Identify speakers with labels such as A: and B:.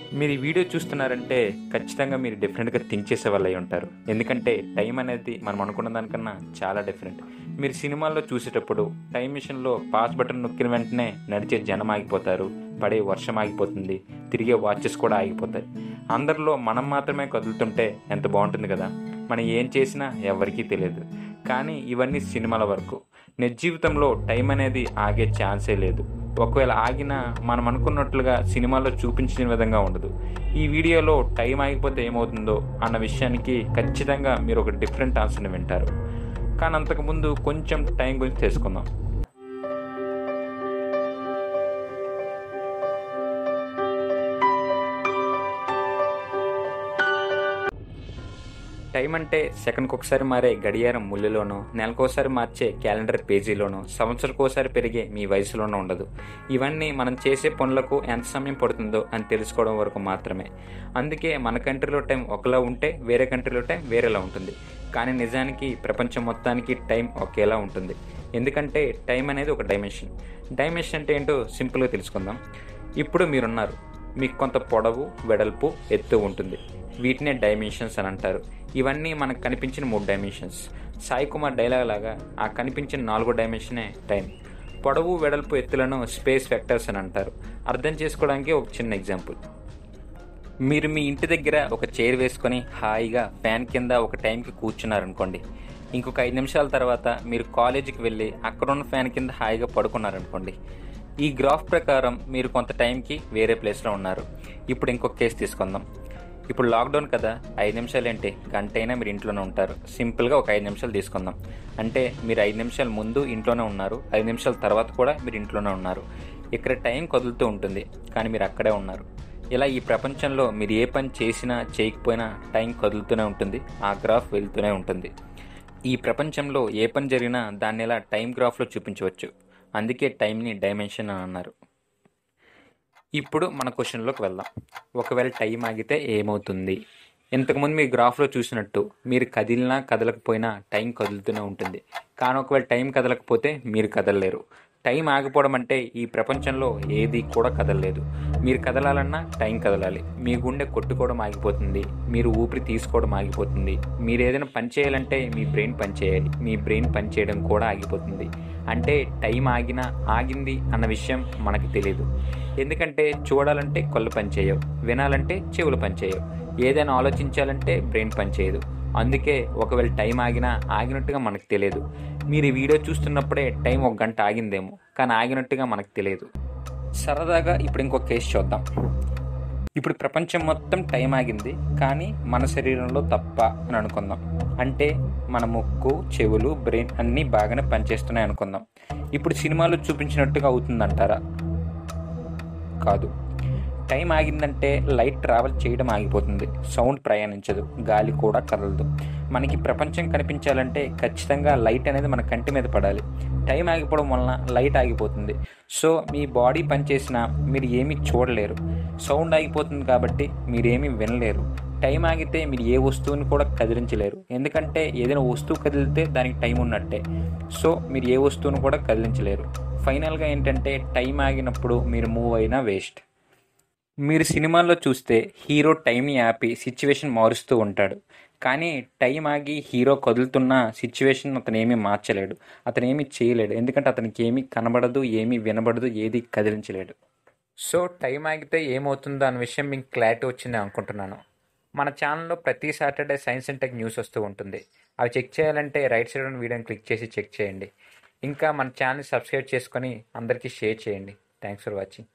A: మీరు ఈ వీడియో చూస్తున్నారంటే ఖచ్చితంగా మీరు డిఫరెంట్గా థింక్ చేసే వాళ్ళు అయి ఉంటారు ఎందుకంటే టైం అనేది మనం అనుకున్న దానికన్నా చాలా డిఫరెంట్ మీరు సినిమాల్లో చూసేటప్పుడు టైం మిషన్లో పాస్ బటన్ నొక్కిన వెంటనే నడిచే జనం ఆగిపోతారు పడే వర్షం ఆగిపోతుంది తిరిగే వాచెస్ కూడా ఆగిపోతాయి అందరిలో మనం మాత్రమే కదులుతుంటే ఎంత బాగుంటుంది కదా మనం ఏం చేసినా ఎవరికీ తెలియదు కానీ ఇవన్నీ సినిమాల వరకు నిజ జీవితంలో టైం అనేది ఆగే ఛాన్సే లేదు ఒకవేళ ఆగినా మనం అనుకున్నట్లుగా సినిమాలో చూపించిన విధంగా ఉండదు ఈ వీడియోలో టైం ఆగిపోతే ఏమవుతుందో అన్న విషయానికి ఖచ్చితంగా మీరు ఒక డిఫరెంట్ ఆన్సర్ని వింటారు కానీ అంతకుముందు కొంచెం టైం గురించి తెలుసుకుందాం టైం అంటే సెకండ్కి ఒకసారి మారే గడియారం ముళ్ళులోనో నెలకోసారి మార్చే క్యాలెండర్ పేజీలోనో సంవత్సరకోసారి పెరిగే మీ వయసులోనో ఉండదు ఇవన్నీ మనం చేసే పనులకు ఎంత సమయం పడుతుందో అని తెలుసుకోవడం వరకు మాత్రమే అందుకే మన కంట్రీలో టైం ఒకలా ఉంటే వేరే కంట్రీలో టైం వేరేలా ఉంటుంది కానీ నిజానికి ప్రపంచం మొత్తానికి టైం ఒకేలా ఉంటుంది ఎందుకంటే టైం అనేది ఒక డైమెన్షన్ డైమెన్షన్ అంటే ఏంటో సింపుల్గా తెలుసుకుందాం ఇప్పుడు మీరున్నారు మీకు కొంత పొడవు వెడల్పు ఎత్తు ఉంటుంది వీటినే డైమెన్షన్స్ అని అంటారు ఇవన్నీ మనకు కనిపించిన మూడు డైమెన్షన్స్ సాయి కుమార్ డైలాగ్ లాగా ఆ కనిపించిన నాలుగో డైమెన్షనే టైం పొడవు వెడల్పు ఎత్తులను స్పేస్ వెక్టర్స్ అని అంటారు అర్థం చేసుకోవడానికి ఒక చిన్న ఎగ్జాంపుల్ మీరు మీ ఇంటి దగ్గర ఒక చైర్ వేసుకొని హాయిగా ఫ్యాన్ కింద ఒక టైంకి కూర్చున్నారనుకోండి ఇంకొక ఐదు నిమిషాల తర్వాత మీరు కాలేజీకి వెళ్ళి అక్కడ ఉన్న ఫ్యాన్ కింద హాయిగా పడుకున్నారనుకోండి ఈ గ్రాఫ్ ప్రకారం మీరు కొంత టైంకి వేరే ప్లేస్లో ఉన్నారు ఇప్పుడు ఇంకొక కేసు తీసుకుందాం ఇప్పుడు లాక్డౌన్ కదా ఐదు నిమిషాలు ఏంటి గంట అయినా మీరు ఇంట్లోనే ఉంటారు సింపుల్గా ఒక ఐదు నిమిషాలు తీసుకుందాం అంటే మీరు ఐదు నిమిషాల ముందు ఇంట్లోనే ఉన్నారు ఐదు నిమిషాల తర్వాత కూడా మీరు ఇంట్లోనే ఉన్నారు ఇక్కడ టైం కదులుతూ ఉంటుంది కానీ మీరు అక్కడే ఉన్నారు ఇలా ఈ ప్రపంచంలో మీరు ఏ పని చేసినా చేయకపోయినా టైం కదులుతూనే ఉంటుంది ఆ గ్రాఫ్ వెళ్తూనే ఉంటుంది ఈ ప్రపంచంలో ఏ పని జరిగినా దాన్ని ఇలా టైం గ్రాఫ్లో చూపించవచ్చు అందుకే టైంని డైమెన్షన్ అని అన్నారు ఇప్పుడు మన క్వశ్చన్లోకి వెళ్దాం ఒకవేళ టైం ఆగితే ఏమవుతుంది ఇంతకుముందు మీ గ్రాఫ్లో చూసినట్టు మీరు కదిలినా కదలకపోయినా టైం కదులుతూనే ఉంటుంది కానీ ఒకవేళ టైం కదలకపోతే మీరు కదలలేరు టైం ఆగిపోవడం అంటే ఈ ప్రపంచంలో ఏది కూడా కదలలేదు మీరు కదలాలన్నా టైం కదలాలి మీ గుండె కొట్టుకోవడం ఆగిపోతుంది మీరు ఊపిరి తీసుకోవడం ఆగిపోతుంది మీరు ఏదైనా పని చేయాలంటే మీ బ్రెయిన్ పని చేయాలి మీ బ్రెయిన్ పని చేయడం కూడా ఆగిపోతుంది అంటే టైం ఆగినా ఆగింది అన్న విషయం మనకు తెలియదు ఎందుకంటే చూడాలంటే కళ్ళు పనిచేయవు వినాలంటే చెవులు పనిచేయవు ఏదైనా ఆలోచించాలంటే బ్రెయిన్ పనిచేయదు అందుకే ఒకవేళ టైం ఆగినా ఆగినట్టుగా మనకు తెలియదు మీరు ఈ వీడియో చూస్తున్నప్పుడే టైం ఒక గంట ఆగిందేమో కానీ ఆగినట్టుగా మనకు తెలియదు సరదాగా ఇప్పుడు ఇంకొక కేసు చూద్దాం ఇప్పుడు ప్రపంచం మొత్తం టైం ఆగింది కానీ మన శరీరంలో తప్ప అని అనుకుందాం అంటే మన ముక్కు చెవులు బ్రెయిన్ అన్నీ బాగానే పనిచేస్తున్నాయి అనుకుందాం ఇప్పుడు సినిమాలో చూపించినట్టుగా అవుతుందంటారా కాదు టైం ఆగిందంటే లైట్ ట్రావెల్ చేయడం ఆగిపోతుంది సౌండ్ ప్రయాణించదు గాలి కూడా కదలదు మనకి ప్రపంచం కనిపించాలంటే ఖచ్చితంగా లైట్ అనేది మన కంటి మీద పడాలి టైం ఆగిపోవడం వలన లైట్ ఆగిపోతుంది సో మీ బాడీ పనిచేసినా మీరు ఏమీ చూడలేరు సౌండ్ ఆగిపోతుంది కాబట్టి మీరేమీ వినలేరు టైం ఆగితే మీరు ఏ వస్తువుని కూడా కదిలించలేరు ఎందుకంటే ఏదైనా వస్తువు కదిలితే దానికి టైం ఉన్నట్టే సో మీరు ఏ వస్తువును కూడా కదిలించలేరు ఫైనల్గా ఏంటంటే టైం ఆగినప్పుడు మీరు మూవ్ అయినా వేస్ట్ మీరు సినిమాల్లో చూస్తే హీరో టైంని ఆపి సిచ్యువేషన్ మారుస్తూ ఉంటాడు కానీ టైం ఆగి హీరో కదులుతున్న సిచ్యువేషన్ అతను ఏమీ మార్చలేడు అతను ఏమీ చేయలేడు ఎందుకంటే అతనికి ఏమీ కనబడదు ఏమీ వినబడదు ఏది కదిలించలేడు సో టైం ఆగితే ఏమవుతుందో అన్న విషయం మీకు క్లారిటీ వచ్చింది అనుకుంటున్నాను మన ఛానల్లో ప్రతి Saturday science and tech news వస్తూ ఉంటుంది అవి చెక్ చేయాలంటే రైట్ సైడ్ ఉన్న వీడియోని క్లిక్ చేసి చెక్ చేయండి ఇంకా మన ఛానల్ని సబ్స్క్రైబ్ చేసుకొని అందరికీ షేర్ చేయండి థ్యాంక్స్ ఫర్ వాచింగ్